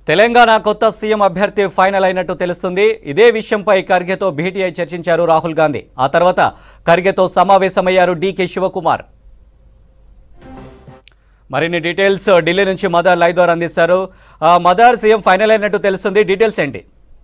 తెలంగాణ కొత్త సీఎం అభ్యర్థి ఫైనల్ అయినట్టు తెలుస్తుంది ఇదే విషయంపై ఖర్గేతో భేటీ అయి చర్చించారు రాహుల్ గాంధీ ఆ తర్వాత ఖర్గేతో సమావేశమయ్యారు డీకే శివకుమార్ మరిన్ని డీటెయిల్స్ ఢిల్లీ నుంచి మదర్ లైవ్ ద్వారా అందిస్తారు ఆ, మదర్ సీఎం ఫైనల్ అయినట్టు తెలుస్తుంది డీటెయిల్స్ ఏంటి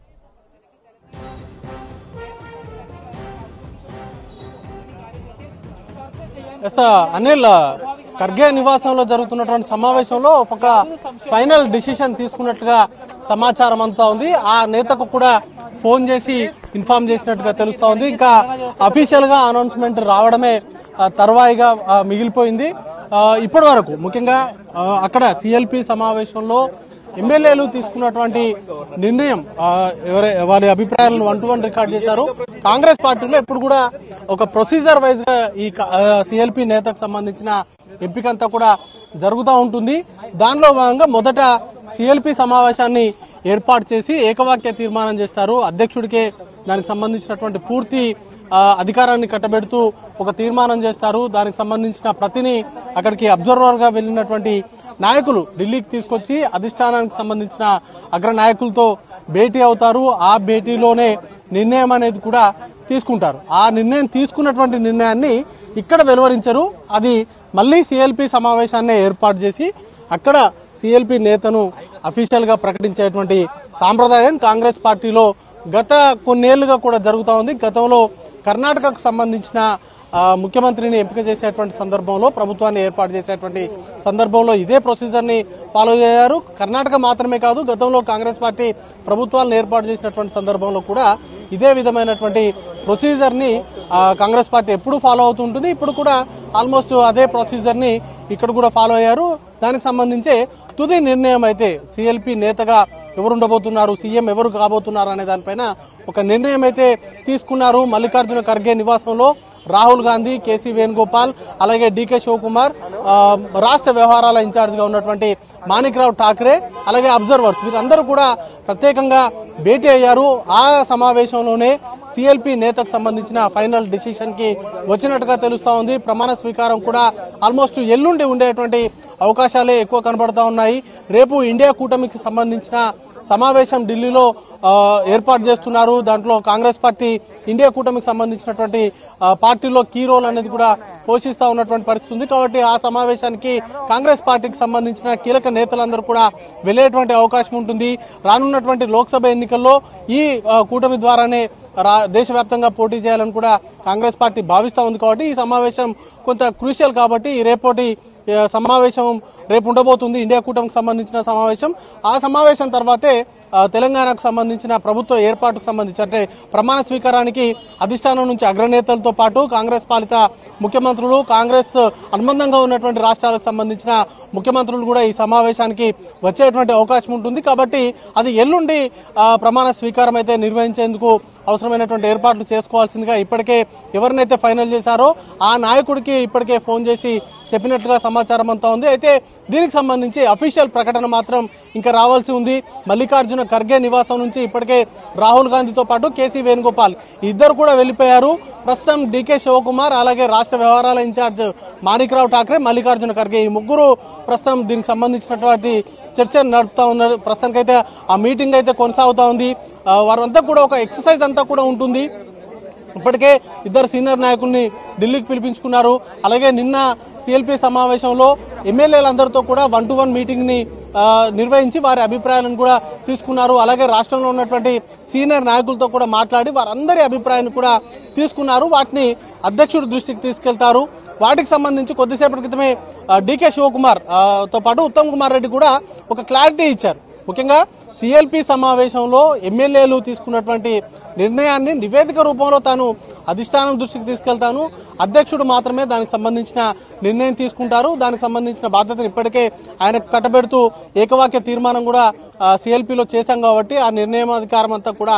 ఎస్ అనిల్ ఖర్గే నివాసంలో జరుగుతున్నటువంటి సమావేశంలో ఒక ఫైనల్ డిసిషన్ తీసుకున్నట్లుగా సమాచారం అంతా ఉంది ఆ నేతకు కూడా ఫోన్ చేసి ఇన్ఫార్మ్ చేసినట్టుగా తెలుస్తా ఉంది ఇంకా అఫీషియల్ గా అనౌన్స్మెంట్ రావడమే ఆ, తర్వాయిగా ఆ, మిగిలిపోయింది ఆ, ఇప్పటి వరకు ముఖ్యంగా ఆ, అక్కడ సిఎల్పి సమావేశంలో ఎమ్మెల్యేలు తీసుకున్నటువంటి నిర్ణయం ఆ, ఎవరి వారి అభిప్రాయాలను వన్ టు వన్ రికార్డ్ చేశారు కాంగ్రెస్ పార్టీలో ఇప్పుడు కూడా ఒక ప్రొసీజర్ వైజ్ గా ఈ సిఎల్పి నేతకు సంబంధించిన ఎంపిక అంతా కూడా జరుగుతూ ఉంటుంది దానిలో భాగంగా మొదట సిఎల్పి సమావేశాన్ని ఏర్పాటు చేసి ఏకవాక్య తీర్మానం చేస్తారు అధ్యక్షుడికే దానికి సంబంధించినటువంటి పూర్తి ఆ, అధికారాన్ని కట్టబెడుతూ ఒక తీర్మానం చేస్తారు దానికి సంబంధించిన ప్రతిని అక్కడికి అబ్జర్వర్ గా వెళ్ళినటువంటి నాయకులు ఢిల్లీకి తీసుకొచ్చి అధిష్టానానికి సంబంధించిన అగ్ర నాయకులతో భేటీ అవుతారు ఆ భేటీలోనే నిర్ణయం అనేది కూడా తీసుకుంటారు ఆ నిర్ణయం తీసుకున్నటువంటి నిర్ణయాన్ని ఇక్కడ వెలువరించరు అది మళ్ళీ సిఎల్పి సమావేశాన్ని ఏర్పాటు చేసి అక్కడ సిఎల్పి నేతను అఫీషియల్ గా ప్రకటించేటువంటి సాంప్రదాయం కాంగ్రెస్ పార్టీలో గత కొన్నేళ్లుగా కూడా జరుగుతూ ఉంది గతంలో కర్ణాటకకు సంబంధించిన ఆ, ముఖ్యమంత్రిని ఎంపిక చేసేటువంటి సందర్భంలో ప్రభుత్వాన్ని ఏర్పాటు చేసేటువంటి సందర్భంలో ఇదే ప్రొసీజర్ ని ఫాలో అయ్యారు కర్ణాటక మాత్రమే కాదు గతంలో కాంగ్రెస్ పార్టీ ప్రభుత్వాలను ఏర్పాటు చేసినటువంటి సందర్భంలో కూడా ఇదే విధమైనటువంటి ప్రొసీజర్ ని ఆ, కాంగ్రెస్ పార్టీ ఎప్పుడు ఫాలో అవుతుంటుంది ఇప్పుడు కూడా ఆల్మోస్ట్ అదే ప్రొసీజర్ ని ఇక్కడ కూడా ఫాలో అయ్యారు దానికి సంబంధించి తుది నిర్ణయం అయితే సిఎల్పి నేతగా ఎవరు ఉండబోతున్నారు సీఎం ఎవరు కాబోతున్నారు అనే దానిపైన ఒక నిర్ణయం అయితే తీసుకున్నారు మల్లికార్జున ఖర్గే నివాసంలో రాహుల్ గాంధీ కేసీ వేణుగోపాల్ అలాగే డీకే శివకుమార్ ఆ, రాష్ట్ర వ్యవహారాల ఇన్ఛార్జ్ గా ఉన్నటువంటి మాణిక్రావు ఠాక్రే అలాగే అబ్జర్వర్స్ వీరందరూ కూడా ప్రత్యేకంగా భేటీ అయ్యారు ఆ సమావేశంలోనే సిఎల్పి నేతకు సంబంధించిన ఫైనల్ డిసిషన్ కి వచ్చినట్టుగా తెలుస్తా ఉంది ప్రమాణ స్వీకారం కూడా ఆల్మోస్ట్ ఎల్లుండి ఉండేటువంటి అవకాశాలే ఎక్కువ కనబడతా ఉన్నాయి రేపు ఇండియా కూటమికి సంబంధించిన సమావేశం ఢిల్లీలో ఆ, ఏర్పాటు చేస్తున్నారు దాంట్లో కాంగ్రెస్ పార్టీ ఇండియా కూటమికి సంబంధించినటువంటి ఆ, పార్టీలో కీ రోల్ అనేది కూడా పోషిస్తా ఉన్నటువంటి పరిస్థితి ఉంది కాబట్టి ఆ సమావేశానికి కాంగ్రెస్ పార్టీకి సంబంధించిన కీలక నేతలందరూ కూడా వెళ్లేటువంటి అవకాశం ఉంటుంది రానున్నటువంటి లోక్సభ ఎన్నికల్లో ఈ ఆ, కూటమి ద్వారానే రా- దేశవ్యాప్తంగా పోటీ చేయాలని కూడా కాంగ్రెస్ పార్టీ భావిస్తా ఉంది కాబట్టి ఈ సమావేశం కొంత క్రూషియల్ కాబట్టి ఈ రేపటి ఆ, సమావేశం రేపు ఉండబోతుంది ఇండియా కూటమికి సంబంధించిన సమావేశం ఆ సమావేశం తర్వాతే ఆ, తెలంగాణకు సంబంధించిన ప్రభుత్వ ఏర్పాటుకు సంబంధించి అంటే ప్రమాణ స్వీకారానికి అధిష్టానం నుంచి అగ్రనేతలతో పాటు కాంగ్రెస్ పాలిత ముఖ్యమంత్రులు కాంగ్రెస్ అనుబంధంగా ఉన్నటువంటి రాష్ట్రాలకు సంబంధించిన ముఖ్యమంత్రులు కూడా ఈ సమావేశానికి వచ్చేటువంటి అవకాశం ఉంటుంది కాబట్టి అది ఎల్లుండి ఆ, ప్రమాణ స్వీకారం అయితే నిర్వహించేందుకు అవసరమైనటువంటి ఏర్పాట్లు చేసుకోవాల్సిందిగా ఇప్పటికే ఎవరినైతే ఫైనల్ చేశారో ఆ నాయకుడికి ఇప్పటికే ఫోన్ చేసి చెప్పినట్లుగా సమాచారం అంతా ఉంది అయితే దీనికి సంబంధించి అఫీషియల్ ప్రకటన మాత్రం ఇంకా రావాల్సి ఉంది మల్లికార్జున ఖర్గే నివాసం నుంచి ఇప్పటికే రాహుల్ గాంధీతో పాటు కేసీ వేణుగోపాల్ ఇద్దరు కూడా వెళ్ళిపోయారు ప్రస్తుతం డీకే శివకుమార్ అలాగే రాష్ట్ర వ్యవహారాల ఇన్ఛార్జ్ మాణిక్రావు ఠాక్రే మల్లికార్జున ఖర్గే ఈ ముగ్గురు ప్రస్తుతం దీనికి సంబంధించినటువంటి చర్చ నడుపుతా ఉన్నారు ప్రస్తుతానికైతే ఆ మీటింగ్ అయితే కొనసాగుతా ఉంది ఆ, వారంతా కూడా ఒక ఎక్సర్సైజ్ అంతా కూడా ఉంటుంది ఇప్పటికే ఇద్దరు సీనియర్ నాయకుల్ని ఢిల్లీకి పిలిపించుకున్నారు అలాగే నిన్న సిఎల్పి సమావేశంలో ఎమ్మెల్యేలందరితో కూడా వన్ టు వన్ మీటింగ్ ని ఆ, నిర్వహించి వారి అభిప్రాయాలను కూడా తీసుకున్నారు అలాగే రాష్ట్రంలో ఉన్నటువంటి సీనియర్ నాయకులతో కూడా మాట్లాడి వారందరి అభిప్రాయాన్ని కూడా తీసుకున్నారు వాటిని అధ్యక్షుడి దృష్టికి తీసుకెళ్తారు వాటికి సంబంధించి కొద్దిసేపటి క్రితమే ఆ, డీకే శివకుమార్ ఆ, తో పాటు ఉత్తమ్ కుమార్ రెడ్డి కూడా ఒక క్లారిటీ ఇచ్చారు ముఖ్యంగా సిఎల్పి సమావేశంలో ఎమ్మెల్యేలు తీసుకున్నటువంటి నిర్ణయాన్ని నివేదిక రూపంలో తాను అధిష్టానం దృష్టికి తీసుకెళ్తాను అధ్యక్షుడు మాత్రమే దానికి సంబంధించిన నిర్ణయం తీసుకుంటారు దానికి సంబంధించిన బాధ్యతను ఇప్పటికే ఆయనకు కట్టబెడుతూ ఏకవాక్య తీర్మానం కూడా సిఎల్పిలో చేశాం కాబట్టి ఆ నిర్ణయం అధికారం అంతా కూడా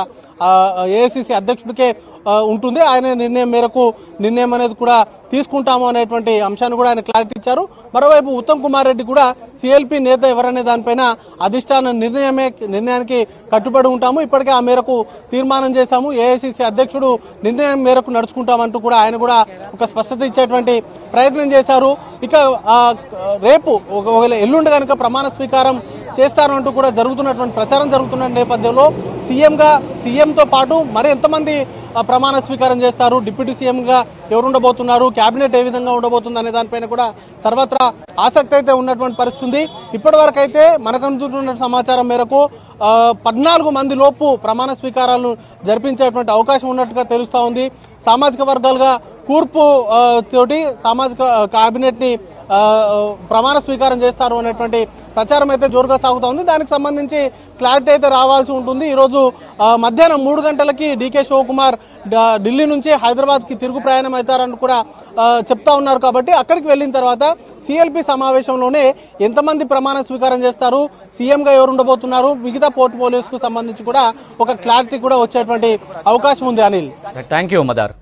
ఏఐసిసి అధ్యక్షుడికే ఆ, ఉంటుంది ఆయన నిర్ణయం మేరకు నిర్ణయం అనేది కూడా తీసుకుంటాము అనేటువంటి అంశాన్ని కూడా ఆయన క్లారిటీ ఇచ్చారు మరోవైపు ఉత్తమ్ కుమార్ రెడ్డి కూడా సిఎల్పి నేత ఎవరనే దానిపైన అధిష్టానం నిర్ణయమే నిర్ణయానికి కట్టుబడి ఉంటాము ఇప్పటికే ఆ మేరకు తీర్మానం చేశాము ఏఐసిసి అధ్యక్షుడు నిర్ణయం మేరకు నడుచుకుంటామంటూ కూడా ఆయన కూడా ఒక స్పష్టత ఇచ్చేటువంటి ప్రయత్నం చేశారు ఇక ఆ, రేపు ఒకవేళ ఎల్లుండి కనుక ప్రమాణ స్వీకారం చేస్తారు అంటూ కూడా జరుగుతున్నటువంటి ప్రచారం జరుగుతున్న నేపథ్యంలో సీఎంగా సీఎంతో పాటు మరి ఎంతమంది ఆ, ప్రమాణ స్వీకారం చేస్తారు డిప్యూటీ సీఎంగా ఎవరు ఉండబోతున్నారు కేబినెట్ ఏ విధంగా ఉండబోతుంది అనే దానిపైన కూడా సర్వత్రా ఆసక్తి అయితే ఉన్నటువంటి పరిస్థితి ఉంది ఇప్పటి వరకు అయితే మనకు అందుతున్న సమాచారం మేరకు ఆ, పద్నాలుగు మంది లోపు ప్రమాణ స్వీకారాలను జరిపించేటువంటి అవకాశం ఉన్నట్టుగా తెలుస్తా ఉంది సామాజిక వర్గాలుగా కూర్పు ఆ, తోటి సామాజిక కేబినెట్ ని ఆ, ప్రమాణ స్వీకారం చేస్తారు అనేటువంటి ప్రచారం అయితే జోరుగా సాగుతా ఉంది దానికి సంబంధించి క్లారిటీ అయితే రావాల్సి ఉంటుంది ఈరోజు ఆ, మధ్యాహ్నం మూడు గంటలకి డీకే శివకుమార్ డ- ఢిల్లీ నుంచి హైదరాబాద్ కి తిరుగు ప్రయాణం అవుతారని కూడా ఆ, చెప్తా ఉన్నారు కాబట్టి అక్కడికి వెళ్ళిన తర్వాత సిఎల్పి సమావేశంలోనే ఎంతమంది ప్రమాణ స్వీకారం చేస్తారు సీఎంగా ఎవరు ఉండబోతున్నారు మిగతా పోర్ట్ఫోలియోస్ కు సంబంధించి కూడా ఒక క్లారిటీ కూడా వచ్చేటువంటి అవకాశం ఉంది అనిల్ థ్యాంక్ యూ మదార్